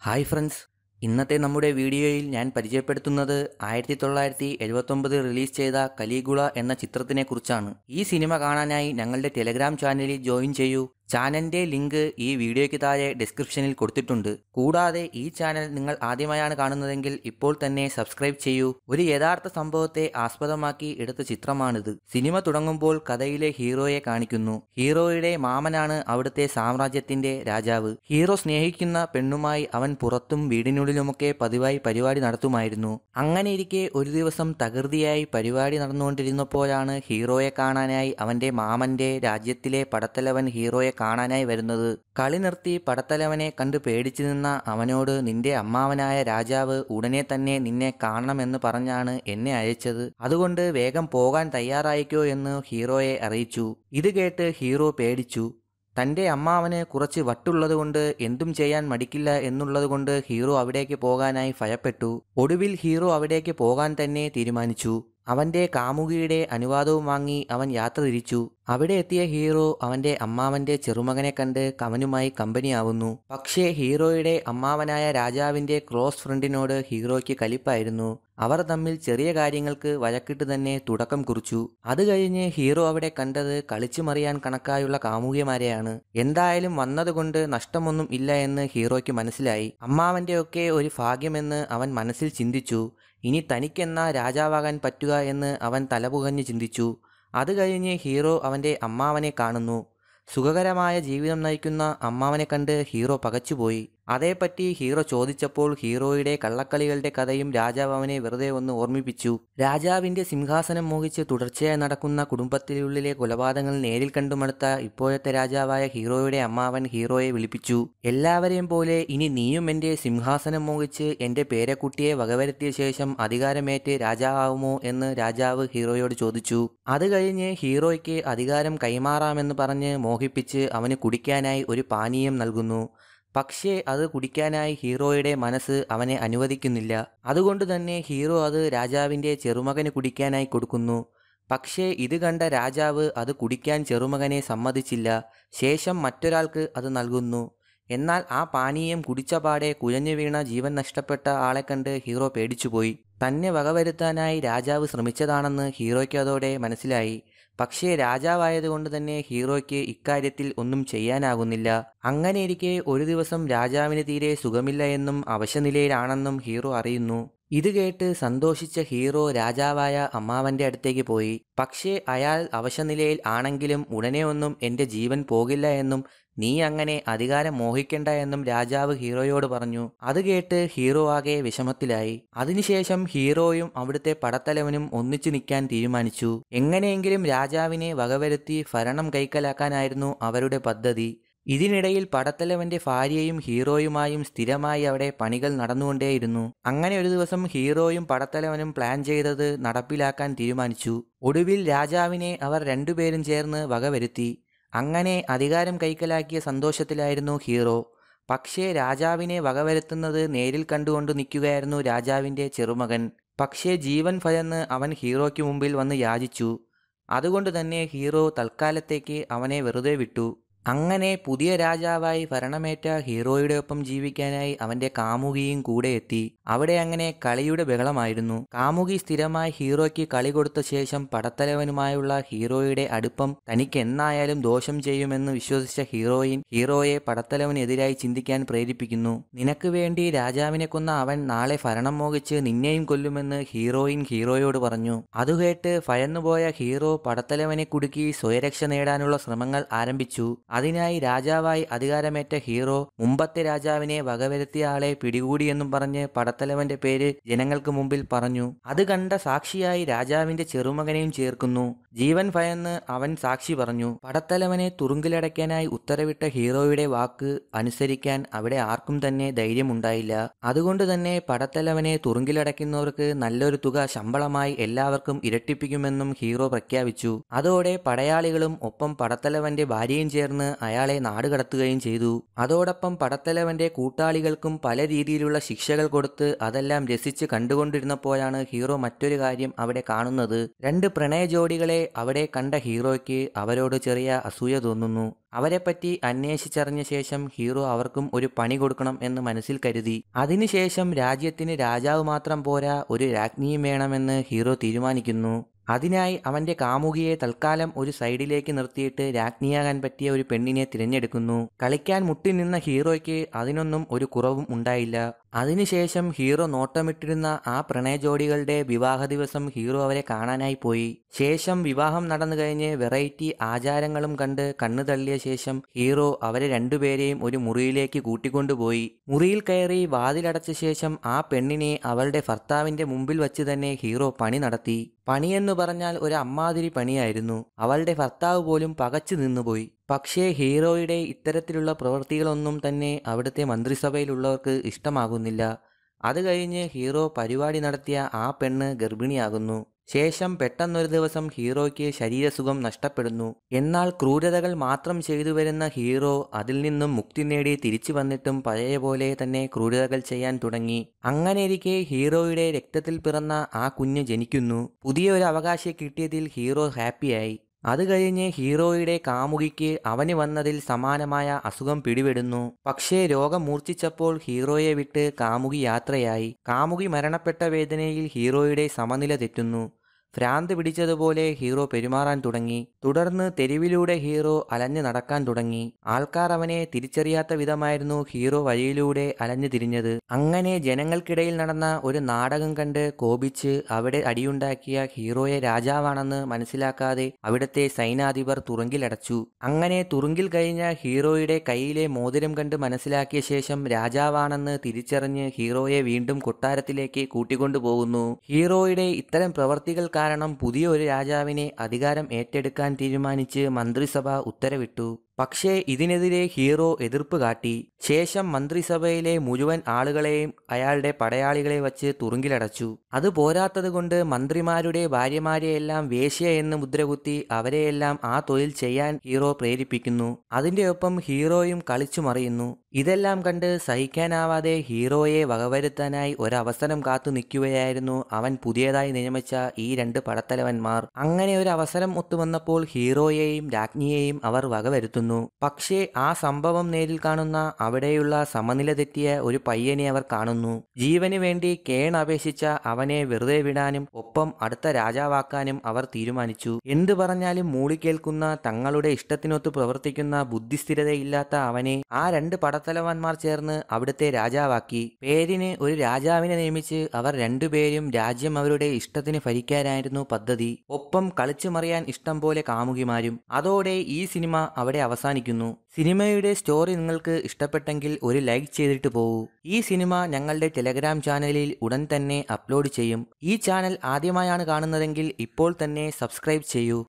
hi friends ഇന്നത്തെ നമ്മുടെ വീഡിയോയിൽ ഞാൻ പരിചയപ്പെടുത്തുന്നത് ആയിരത്തി തൊള്ളായിരത്തി എഴുപത്തൊമ്പത് റിലീസ് ചെയ്ത കലീഗുള എന്ന ചിത്രത്തിനെ കുറിച്ചാണ് ഈ സിനിമ കാണാനായി ഞങ്ങളുടെ ടെലഗ്രാം ചാനലിൽ ജോയിൻ ചെയ്യൂ ചാനലിന്റെ ലിങ്ക് ഈ വീഡിയോയ്ക്ക് താഴെ ഡിസ്ക്രിപ്ഷനിൽ കൊടുത്തിട്ടുണ്ട് കൂടാതെ ഈ ചാനൽ നിങ്ങൾ ആദ്യമായാണ് കാണുന്നതെങ്കിൽ ഇപ്പോൾ തന്നെ സബ്സ്ക്രൈബ് ചെയ്യൂ ഒരു യഥാർത്ഥ സംഭവത്തെ ആസ്പദമാക്കി എടുത്ത ചിത്രമാണിത് സിനിമ തുടങ്ങുമ്പോൾ കഥയിലെ ഹീറോയെ കാണിക്കുന്നു ഹീറോയുടെ മാമനാണ് അവിടുത്തെ സാമ്രാജ്യത്തിന്റെ രാജാവ് ഹീറോ സ്നേഹിക്കുന്ന പെണ്ണുമായി അവൻ പുറത്തും വീടിനുള്ളിലുമൊക്കെ പതിവായി പരിപാടി നടത്തുമായിരുന്നു അങ്ങനെയിരിക്കെ ഒരു ദിവസം തകൃതിയായി പരിപാടി നടന്നുകൊണ്ടിരുന്നപ്പോഴാണ് ഹീറോയെ കാണാനായി അവന്റെ മാമന്റെ രാജ്യത്തിലെ പടത്തലവൻ ഹീറോയെ കാണാനായി വരുന്നത് കളി നിർത്തി പടത്തലവനെ കണ്ട് പേടിച്ചു നിന്ന അവനോട് നിന്റെ അമ്മാവനായ രാജാവ് ഉടനെ തന്നെ നിന്നെ കാണണമെന്ന് പറഞ്ഞാണ് എന്നെ അയച്ചത് അതുകൊണ്ട് വേഗം പോകാൻ തയ്യാറായിക്കോ എന്ന് ഹീറോയെ അറിയിച്ചു ഇത് കേട്ട് ഹീറോ പേടിച്ചു തന്റെ അമ്മാവന് കുറച്ച് വട്ടുള്ളതുകൊണ്ട് എന്തും ചെയ്യാൻ മടിക്കില്ല എന്നുള്ളതുകൊണ്ട് ഹീറോ അവിടേക്ക് പോകാനായി ഭയപ്പെട്ടു ഒടുവിൽ ഹീറോ അവിടേക്ക് പോകാൻ തന്നെ തീരുമാനിച്ചു അവന്റെ കാമുകിയുടെ അനുവാദവും വാങ്ങി അവൻ യാത്ര തിരിച്ചു അവിടെ എത്തിയ ഹീറോ അവന്റെ അമ്മാവന്റെ ചെറുമകനെ കണ്ട് അവനുമായി കമ്പനിയാവുന്നു പക്ഷേ ഹീറോയുടെ അമ്മാവനായ രാജാവിന്റെ ക്ലോസ് ഫ്രണ്ടിനോട് ഹീറോയ്ക്ക് കലിപ്പായിരുന്നു അവർ തമ്മിൽ ചെറിയ കാര്യങ്ങൾക്ക് വഴക്കിട്ട് തന്നെ തുടക്കം കുറിച്ചു അത് കഴിഞ്ഞ് ഹീറോ അവിടെ കണ്ടത് കളിച്ചു മറിയാൻ കണക്കായുള്ള കാമുകിമാരെയാണ് എന്തായാലും വന്നതുകൊണ്ട് നഷ്ടമൊന്നും ഇല്ല എന്ന് ഹീറോയ്ക്ക് മനസ്സിലായി അമ്മാവന്റെ ഒക്കെ ഒരു ഭാഗ്യമെന്ന് അവൻ മനസ്സിൽ ചിന്തിച്ചു ഇനി തനിക്കെന്ന രാജാവാകാൻ പറ്റുക എന്ന് അവൻ തലപുകഞ്ഞ് ചിന്തിച്ചു അത് കഴിഞ്ഞ് ഹീറോ അവൻ്റെ അമ്മാവനെ കാണുന്നു സുഖകരമായ ജീവിതം നയിക്കുന്ന അമ്മാവനെ കണ്ട് ഹീറോ പകച്ചുപോയി അതേപ്പറ്റി ഹീറോ ചോദിച്ചപ്പോൾ ഹീറോയുടെ കള്ളക്കളികളുടെ കഥയും രാജാവ് അവനെ വെറുതെ ഒന്ന് ഓർമ്മിപ്പിച്ചു രാജാവിന്റെ സിംഹാസനം മോഹിച്ച് തുടർച്ചയായി നടക്കുന്ന കുടുംബത്തിനുള്ളിലെ കൊലപാതകങ്ങൾ നേരിൽ കണ്ടുമടുത്ത ഇപ്പോഴത്തെ രാജാവായ ഹീറോയുടെ അമ്മാവൻ ഹീറോയെ വിളിപ്പിച്ചു എല്ലാവരെയും പോലെ ഇനി നീയും എന്റെ സിംഹാസനം മോഹിച്ച് എന്റെ പേരക്കുട്ടിയെ വകവരുത്തിയ ശേഷം അധികാരമേറ്റ് രാജാവാകുമോ എന്ന് രാജാവ് ഹീറോയോട് ചോദിച്ചു അത് കഴിഞ്ഞ് ഹീറോയ്ക്ക് അധികാരം കൈമാറാമെന്ന് പറഞ്ഞ് മോഹിപ്പിച്ച് അവന് കുടിക്കാനായി ഒരു പാനീയം നൽകുന്നു പക്ഷേ അത് കുടിക്കാനായി ഹീറോയുടെ മനസ്സ് അവനെ അനുവദിക്കുന്നില്ല അതുകൊണ്ട് തന്നെ ഹീറോ അത് രാജാവിൻ്റെ ചെറുമകന് കുടിക്കാനായി കൊടുക്കുന്നു പക്ഷേ ഇത് കണ്ട രാജാവ് അത് കുടിക്കാൻ ചെറുമകനെ സമ്മതിച്ചില്ല ശേഷം മറ്റൊരാൾക്ക് അത് നൽകുന്നു എന്നാൽ ആ പാനീയം കുടിച്ച പാടെ കുഴഞ്ഞു വീണ ജീവൻ നഷ്ടപ്പെട്ട ആളെ കണ്ട് ഹീറോ പേടിച്ചുപോയി തന്നെ വകവരുത്താനായി രാജാവ് ശ്രമിച്ചതാണെന്ന് ഹീറോയ്ക്ക് അതോടെ മനസ്സിലായി പക്ഷേ രാജാവായതുകൊണ്ട് തന്നെ ഹീറോയ്ക്ക് ഇക്കാര്യത്തിൽ ഒന്നും ചെയ്യാനാകുന്നില്ല അങ്ങനെയിരിക്കെ ഒരു ദിവസം രാജാവിന് തീരെ സുഖമില്ല എന്നും അവശനിലയിലാണെന്നും ഹീറോ അറിയുന്നു ഇത് കേട്ട് സന്തോഷിച്ച ഹീറോ രാജാവായ അമ്മാവന്റെ അടുത്തേക്ക് പോയി പക്ഷേ അയാൾ അവശനിലയിൽ ആണെങ്കിലും ഉടനെ ഒന്നും എന്റെ ജീവൻ പോകില്ല എന്നും നീ അങ്ങനെ അധികാരം മോഹിക്കണ്ട എന്നും രാജാവ് ഹീറോയോട് പറഞ്ഞു അത് കേട്ട് ഹീറോ ആകെ വിഷമത്തിലായി അതിനുശേഷം ഹീറോയും അവിടുത്തെ പടത്തലവനും ഒന്നിച്ചു നിൽക്കാൻ തീരുമാനിച്ചു എങ്ങനെയെങ്കിലും രാജാവിനെ വകവരുത്തി ഭരണം കൈക്കലാക്കാനായിരുന്നു അവരുടെ പദ്ധതി ഇതിനിടയിൽ പടത്തലവന്റെ ഭാര്യയും ഹീറോയുമായും സ്ഥിരമായി അവിടെ പണികൾ നടന്നുകൊണ്ടേയിരുന്നു അങ്ങനെ ഒരു ദിവസം ഹീറോയും പടത്തലവനും പ്ലാൻ ചെയ്തത് നടപ്പിലാക്കാൻ തീരുമാനിച്ചു ഒടുവിൽ രാജാവിനെ അവർ രണ്ടുപേരും ചേർന്ന് വകവരുത്തി അങ്ങനെ അധികാരം കൈക്കലാക്കിയ സന്തോഷത്തിലായിരുന്നു ഹീറോ പക്ഷേ രാജാവിനെ വകവരുത്തുന്നത് നേരിൽ കണ്ടുകൊണ്ട് നിൽക്കുകയായിരുന്നു രാജാവിൻ്റെ ചെറുമകൻ പക്ഷേ ജീവൻ ഭയന്ന് അവൻ ഹീറോയ്ക്ക് മുമ്പിൽ വന്ന് യാചിച്ചു അതുകൊണ്ട് തന്നെ ഹീറോ തൽക്കാലത്തേക്ക് അവനെ വെറുതെ വിട്ടു അങ്ങനെ പുതിയ രാജാവായി ഭരണമേറ്റ ഹീറോയുടെ ഒപ്പം ജീവിക്കാനായി അവന്റെ കാമുകിയും കൂടെ എത്തി അവിടെ അങ്ങനെ കളിയുടെ ബഹളമായിരുന്നു കാമുകി സ്ഥിരമായി ഹീറോയ്ക്ക് കളി കൊടുത്ത ശേഷം പടത്തലവനുമായുള്ള ഹീറോയുടെ അടുപ്പം തനിക്ക് എന്നായാലും ദോഷം ചെയ്യുമെന്ന് വിശ്വസിച്ച ഹീറോയിൻ ഹീറോയെ പടത്തലവനെതിരായി ചിന്തിക്കാൻ പ്രേരിപ്പിക്കുന്നു നിനക്ക് വേണ്ടി രാജാവിനെ കൊന്ന അവൻ നാളെ ഭരണം മോഹിച്ച് നിന്നെയും കൊല്ലുമെന്ന് ഹീറോയിൻ ഹീറോയോട് പറഞ്ഞു അതുകേട്ട് ഭയന്നുപോയ ഹീറോ പടത്തലവനെ കുടുക്കി സ്വയരക്ഷ നേടാനുള്ള ശ്രമങ്ങൾ ആരംഭിച്ചു അതിനായി രാജാവായി അധികാരമേറ്റ ഹീറോ മുമ്പത്തെ രാജാവിനെ വകവരുത്തിയ ആളെ പിടികൂടിയെന്നും പറഞ്ഞ് പടത്തലവന്റെ പേര് ജനങ്ങൾക്ക് മുമ്പിൽ പറഞ്ഞു അത് കണ്ട സാക്ഷിയായി രാജാവിന്റെ ചെറുമകനെയും ചേർക്കുന്നു ജീവൻ ഭയന്ന് അവൻ സാക്ഷി പറഞ്ഞു പടത്തലവനെ തുറുങ്കിലടയ്ക്കാനായി ഉത്തരവിട്ട ഹീറോയുടെ വാക്ക് അനുസരിക്കാൻ അവിടെ ആർക്കും തന്നെ ധൈര്യമുണ്ടായില്ല അതുകൊണ്ട് തന്നെ പടത്തലവനെ തുറുങ്കിലടയ്ക്കുന്നവർക്ക് നല്ലൊരു തുക ശമ്പളമായി എല്ലാവർക്കും ഇരട്ടിപ്പിക്കുമെന്നും ഹീറോ പ്രഖ്യാപിച്ചു അതോടെ പടയാളികളും ഒപ്പം പടത്തലവന്റെ ഭാര്യയും ചേർന്ന് നിന്ന് അയാളെ നാടുകടത്തുകയും ചെയ്തു അതോടൊപ്പം പടത്തലവന്റെ കൂട്ടാളികൾക്കും പല രീതിയിലുള്ള ശിക്ഷകൾ കൊടുത്ത് അതെല്ലാം രസിച്ച് കണ്ടുകൊണ്ടിരുന്നപ്പോഴാണ് ഹീറോ മറ്റൊരു കാര്യം അവിടെ കാണുന്നത് രണ്ട് പ്രണയ ജോഡികളെ അവിടെ കണ്ട ഹീറോയ്ക്ക് അവരോട് ചെറിയ അസൂയ തോന്നുന്നു അവരെപ്പറ്റി അന്വേഷിച്ചറിഞ്ഞ ശേഷം ഹീറോ അവർക്കും ഒരു പണി കൊടുക്കണം എന്ന് മനസ്സിൽ കരുതി അതിനുശേഷം രാജ്യത്തിന് രാജാവ് മാത്രം പോരാ ഒരു രാജ്ഞിയും വേണമെന്ന് ഹീറോ തീരുമാനിക്കുന്നു അതിനായി അവന്റെ കാമുകിയെ തൽക്കാലം ഒരു സൈഡിലേക്ക് നിർത്തിയിട്ട് രാജ്ഞിയാകാൻ പറ്റിയ ഒരു പെണ്ണിനെ തിരഞ്ഞെടുക്കുന്നു കളിക്കാൻ മുട്ടിനിന്ന ഹീറോയ്ക്ക് അതിനൊന്നും ഒരു കുറവും ഉണ്ടായില്ല അതിനുശേഷം ഹീറോ നോട്ടമിട്ടിരുന്ന ആ പ്രണയ ജോഡികളുടെ വിവാഹ ദിവസം ഹീറോ അവരെ കാണാനായി പോയി ശേഷം വിവാഹം നടന്നു കഴിഞ്ഞ് വെറൈറ്റി ആചാരങ്ങളും കണ്ട് കണ്ണു തള്ളിയ ശേഷം ഹീറോ അവരെ രണ്ടുപേരെയും ഒരു മുറിയിലേക്ക് കൂട്ടിക്കൊണ്ടുപോയി മുറിയിൽ കയറി വാതിലടച്ച ശേഷം ആ പെണ്ണിനെ അവളുടെ ഭർത്താവിന്റെ മുമ്പിൽ വച്ച് തന്നെ ഹീറോ പണി നടത്തി പണിയെന്നു പറഞ്ഞാൽ ഒരു അമ്മാതിരി പണിയായിരുന്നു അവളുടെ ഭർത്താവ് പോലും പകച്ചു നിന്നുപോയി പക്ഷേ ഹീറോയുടെ ഇത്തരത്തിലുള്ള പ്രവൃത്തികളൊന്നും തന്നെ അവിടുത്തെ മന്ത്രിസഭയിലുള്ളവർക്ക് ഇഷ്ടമാകുന്നില്ല അത് കഴിഞ്ഞ് ഹീറോ പരിപാടി നടത്തിയ ആ പെണ്ണ് ഗർഭിണിയാകുന്നു ശേഷം പെട്ടെന്നൊരു ദിവസം ഹീറോയ്ക്ക് ശരീരസുഖം നഷ്ടപ്പെടുന്നു എന്നാൽ ക്രൂരതകൾ മാത്രം ചെയ്തു വരുന്ന ഹീറോ അതിൽ നിന്നും മുക്തി നേടി തിരിച്ചു വന്നിട്ടും പഴയ പോലെ തന്നെ ക്രൂരതകൾ ചെയ്യാൻ തുടങ്ങി അങ്ങനെയിരിക്കെ ഹീറോയുടെ രക്തത്തിൽ പിറന്ന ആ കുഞ്ഞ് ജനിക്കുന്നു പുതിയ ഒരു അവകാശം കിട്ടിയതിൽ ഹീറോ ഹാപ്പിയായി അത് കഴിഞ്ഞ് ഹീറോയുടെ കാമുകിക്ക് അവന് വന്നതിൽ സമാനമായ അസുഖം പിടിപെടുന്നു പക്ഷേ രോഗം മൂർച്ഛിച്ചപ്പോൾ ഹീറോയെ വിട്ട് കാമുകി യാത്രയായി കാമുകി മരണപ്പെട്ട വേദനയിൽ ഹീറോയുടെ സമനില തെറ്റുന്നു ഭ്രാന്ത് പിടിച്ചതുപോലെ ഹീറോ പെരുമാറാൻ തുടങ്ങി തുടർന്ന് തെരുവിലൂടെ ഹീറോ അലഞ്ഞു നടക്കാൻ തുടങ്ങി ആൾക്കാർ അവനെ തിരിച്ചറിയാത്ത വിധമായിരുന്നു ഹീറോ വഴിയിലൂടെ അലഞ്ഞു തിരിഞ്ഞത് അങ്ങനെ ജനങ്ങൾക്കിടയിൽ നടന്ന ഒരു നാടകം കണ്ട് കോപിച്ച് അവിടെ അടിയുണ്ടാക്കിയ ഹീറോയെ രാജാവാണെന്ന് മനസ്സിലാക്കാതെ അവിടുത്തെ സൈനാധിപർ തുറുങ്കിലടച്ചു അങ്ങനെ തുറുങ്കിൽ കഴിഞ്ഞ ഹീറോയുടെ കയ്യിലെ മോതിരം കണ്ട് മനസ്സിലാക്കിയ ശേഷം രാജാവാണെന്ന് തിരിച്ചറിഞ്ഞ് ഹീറോയെ വീണ്ടും കൊട്ടാരത്തിലേക്ക് കൂട്ടിക്കൊണ്ടുപോകുന്നു ഹീറോയുടെ ഇത്തരം പ്രവർത്തികൾ കാരണം പുതിയ ഒരു രാജാവിനെ അധികാരം ഏറ്റെടുക്കാൻ തീരുമാനിച്ച് മന്ത്രിസഭ ഉത്തരവിട്ടു പക്ഷേ ഇതിനെതിരെ ഹീറോ എതിർപ്പ് കാട്ടി ശേഷം മന്ത്രിസഭയിലെ മുഴുവൻ ആളുകളെയും അയാളുടെ പടയാളികളെ വച്ച് തുറുങ്കിലടച്ചു അത് പോരാത്തതുകൊണ്ട് മന്ത്രിമാരുടെ ഭാര്യമാരെയെല്ലാം വേശ്യ എന്ന് മുദ്രകുത്തി അവരെയെല്ലാം ആ തൊഴിൽ ചെയ്യാൻ ഹീറോ പ്രേരിപ്പിക്കുന്നു അതിന്റെ ഒപ്പം ഹീറോയും കളിച്ചു മറിയുന്നു ഇതെല്ലാം കണ്ട് സഹിക്കാനാവാതെ ഹീറോയെ വകവരുത്താനായി ഒരവസരം കാത്തു നിൽക്കുകയായിരുന്നു അവൻ പുതിയതായി നിയമിച്ച ഈ രണ്ട് പടത്തലവന്മാർ അങ്ങനെ ഒരു അവസരം ഒത്തുവന്നപ്പോൾ ഹീറോയെയും രാജ്ഞിയെയും അവർ വകവരുത്തുന്നു പക്ഷേ ആ സംഭവം നേരിൽ കാണുന്ന അവിടെയുള്ള സമനില തെറ്റിയ ഒരു പയ്യനെ അവർ കാണുന്നു ജീവന് വേണ്ടി കേൺ അപേക്ഷിച്ച അവനെ വെറുതെ വിടാനും ഒപ്പം അടുത്ത രാജാവാക്കാനും അവർ തീരുമാനിച്ചു എന്തു പറഞ്ഞാലും മൂളിക്കേൽക്കുന്ന തങ്ങളുടെ ഇഷ്ടത്തിനൊത്ത് പ്രവർത്തിക്കുന്ന ബുദ്ധിസ്ഥിരതയില്ലാത്ത അവനെ ആ രണ്ട് പടത്തലവന്മാർ ചേർന്ന് അവിടുത്തെ രാജാവാക്കി പേരിന് ഒരു രാജാവിനെ നിയമിച്ച് അവർ രണ്ടുപേരും രാജ്യം അവരുടെ ഇഷ്ടത്തിന് ഭരിക്കാനായിരുന്നു പദ്ധതി ഒപ്പം കളിച്ചു മറിയാൻ ഇഷ്ടം പോലെ കാമുകിമാരും അതോടെ ഈ സിനിമ അവിടെ അവസാനിക്കുന്നു സിനിമയുടെ സ്റ്റോറി നിങ്ങൾക്ക് ഇഷ്ടപ്പെട്ടെങ്കിൽ ഒരു ലൈക്ക് ചെയ്തിട്ട് പോകൂ ഈ സിനിമ ഞങ്ങളുടെ ടെലഗ്രാം ചാനലിൽ ഉടൻ തന്നെ അപ്ലോഡ് ചെയ്യും ഈ ചാനൽ ആദ്യമായാണ് കാണുന്നതെങ്കിൽ ഇപ്പോൾ തന്നെ സബ്സ്ക്രൈബ് ചെയ്യൂ